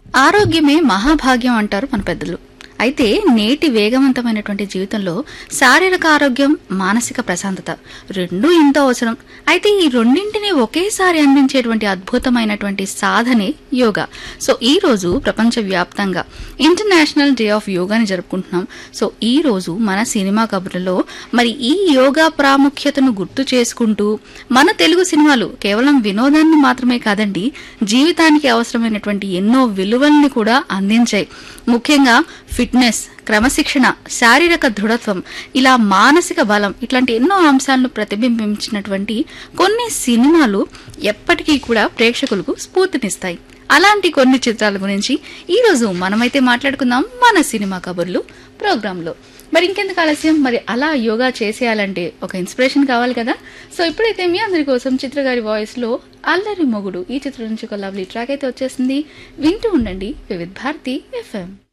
ఆరోగ్యమే మహాభాగ్యం అంటారు మన పెద్దలు అయితే నేటి వేగవంతమైనటువంటి జీవితంలో శారీరక ఆరోగ్యం మానసిక ప్రశాంతత రెండూ ఎంతో అవసరం అయితే ఈ రెండింటిని ఒకేసారి అందించేటువంటి అద్భుతమైనటువంటి సాధనే యోగా సో ఈ రోజు ప్రపంచవ్యాప్తంగా ఇంటర్నేషనల్ డే ఆఫ్ యోగాని జరుపుకుంటున్నాం సో ఈ రోజు మన సినిమా కబుర్లలో మరి ఈ యోగా ప్రాముఖ్యతను గుర్తు చేసుకుంటూ మన తెలుగు సినిమాలు కేవలం వినోదాన్ని మాత్రమే కాదండి జీవితానికి అవసరమైనటువంటి ఎన్నో విలువల్ని కూడా అందించాయి ముఖ్యంగా ఫిట్నెస్ క్రమశిక్షణ శారీరక దృఢత్వం ఇలా మానసిక బలం ఇట్లాంటి ఎన్నో అంశాలను ప్రతిబింబించినటువంటి కొన్ని సినిమాలు ఎప్పటికీ కూడా ప్రేక్షకులకు స్ఫూర్తినిస్తాయి అలాంటి కొన్ని చిత్రాల గురించి ఈ రోజు మనమైతే మాట్లాడుకుందాం మన సినిమా కబుర్లు ప్రోగ్రాంలో మరి ఇంకెందుకు ఆలస్యం మరి అలా యోగా చేసేయాలంటే ఒక ఇన్స్పిరేషన్ కావాలి కదా సో ఇప్పుడైతే మీ అందరి కోసం చిత్ర గారి వాయిస్ లో అల్లరి మొగుడు ఈ చిత్రం నుంచి ఒక లవ్లీ ట్రాక్ అయితే వచ్చేసింది వింటూ ఉండండి వివిధ్ భారతి ఎఫ్ఎం